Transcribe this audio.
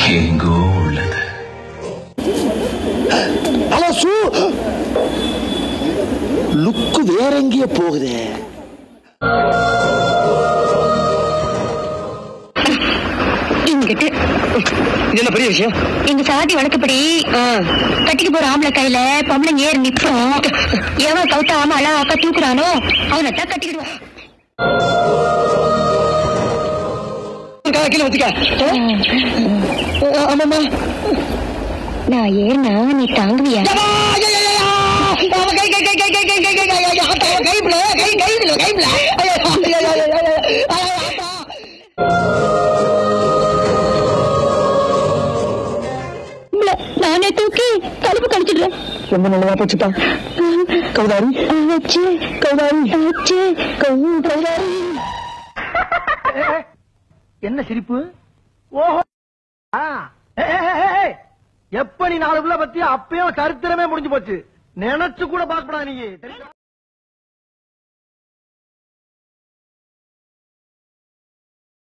எங்கோ உள்ளது ஹலோ சூ லுக்கு வேற எங்கேயோ போகுதே இங்கிட்டு இது என்ன பெரிய விஷயம் எங்க சாதி வழக்கப்படி கட்டிக்கு போற ஆம்பளை கையில பொம்பளைங்க ஏறி நிப்போம் எவன் கவுத்தாம அழகாக்கா தூக்குறானோ அவனை தான் கட்டிக்கிடுவான் கீழே வச்சுக்க ஆமாமா நான் ஏறினா நீ தாங்குவியா நானே தூக்கி கழுப்பு கழிச்சிடுறேன் ரொம்ப நல்லதா போச்சுப்பா கௌதாரி வச்சு கௌதாரி வச்சு கௌதாரி என்ன சிரிப்பு ஓஹோ ஆ, ஏய், ஏய், ஏய், ஏய். எப்ப நீ நாலு புள்ள பத்தி அப்பயும் சரித்திரமே முடிஞ்சு போச்சு நினைச்சு கூட பாக்கப்படா நீ தெரியுமா?